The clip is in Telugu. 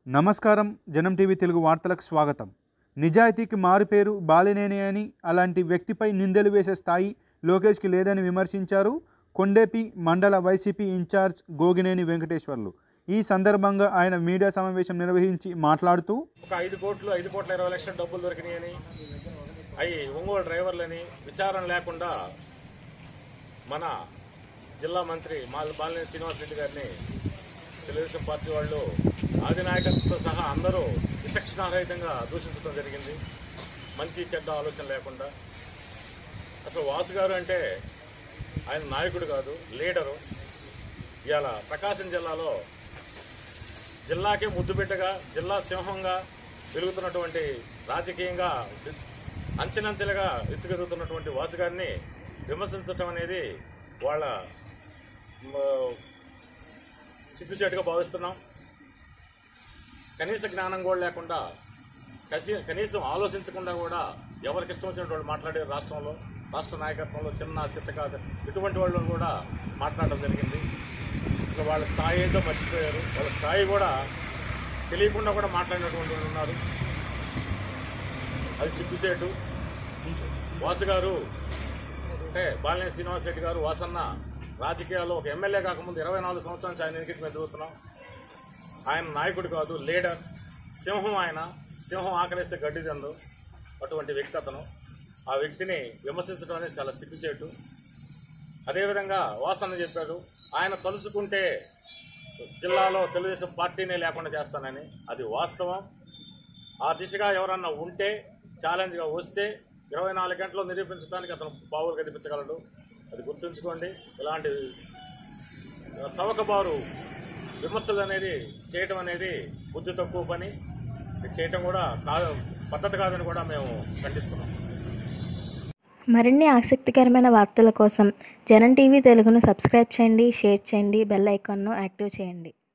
నమస్కారం జనం టీవీ తెలుగు వార్తలకు స్వాగతం నిజాయితీకి మారుపేరు బాలినేని అని అలాంటి వ్యక్తిపై నిందలు వేసే స్థాయి లోకేష్కి లేదని విమర్శించారు కొండేపి మండల వైసీపీ ఇన్ఛార్జ్ గోగినేని వెంకటేశ్వర్లు ఈ సందర్భంగా ఆయన మీడియా సమావేశం నిర్వహించి మాట్లాడుతూ ఒక ఐదు కోట్లు ఐదు కోట్ల ఇరవై లక్షల డబ్బులు దొరికినాయని అవి ఒంగోలు డ్రైవర్లని విచారణ లేకుండా మన జిల్లా మంత్రి మాల్ బాలినేని శ్రీనివాస్ రెడ్డి గారిని తెలుగుదేశం పార్టీ వాళ్ళు అధినాయకత్వంతో సహా అందరూ విచక్షణారహితంగా దూషించడం జరిగింది మంచి చెడ్డ ఆలోచన లేకుండా అసలు వాసు గారు అంటే ఆయన నాయకుడు కాదు లీడరు ఇవాళ ప్రకాశం జిల్లాలో జిల్లాకే ముద్దుబిడ్డగా జిల్లా సింహంగా వెలుగుతున్నటువంటి రాజకీయంగా అంచెనంచెలుగా ఎత్తుకెదుగుతున్నటువంటి వాసు గారిని విమర్శించడం అనేది వాళ్ళ మ, సిగ్గుచేటుగా భావిస్తున్నాం కనీస జ్ఞానం కూడా లేకుండా కసి- కనీసం ఆలోచించకుండా కూడా ఎవరికి ఇష్టం వచ్చినట్టు వాళ్ళు మాట్లాడే రాష్ట్రంలో రాష్ట్ర నాయకత్వంలో చిన్న చిత్తకాదు ఇటువంటి వాళ్ళు కూడా మాట్లాడడం జరిగింది అసలు వాళ్ళ స్థాయి ఏంటో మర్చిపోయారు వాళ్ళ స్థాయి కూడా తెలియకుండా కూడా మాట్లాడినటువంటి వాళ్ళు ఉన్నారు అది చిక్కుసేటు వాసు గారు అంటే బాలినేని శ్రీనివాస్ రెడ్డి గారు వాసన్న రాజకీయాల్లో ఒక ఎమ్మెల్యే కాకముందు ఇరవై నాలుగు సంవత్సరాల నుంచి ఆయన ఎన్నికటి మీద తిరుగుతున్నాం ఆయన నాయకుడు కాదు లీడర్ సింహం ఆయన సింహం ఆకలిస్తే గడ్డి తిందు అటువంటి వ్యక్తి అతను ఆ వ్యక్తిని విమర్శించడం అనేది చాలా సిగ్గుచేటు అదేవిధంగా వాసన్న చెప్పాడు ఆయన తలుసుకుంటే జిల్లాలో తెలుగుదేశం పార్టీనే లేకుండా చేస్తానని అది వాస్తవం ఆ దిశగా ఎవరన్నా ఉంటే ఛాలెంజ్గా వస్తే ఇరవై నాలుగు గంటలు నిరూపించడానికి అతను బావులు కనిపించగలడు అది గుర్తుంచుకోండి ఇలాంటి సవకబారు విమర్శలు అనేది చేయటం అనేది బుద్ధి తక్కువ పని ఇది చేయటం కూడా కాదు పద్ధతి కాదని కూడా మేము ఖండిస్తున్నాం మరిన్ని ఆసక్తికరమైన వార్తల కోసం జనం టీవీ తెలుగును సబ్స్క్రైబ్ చేయండి షేర్ చేయండి బెల్ ఐకాన్ను యాక్టివ్ చేయండి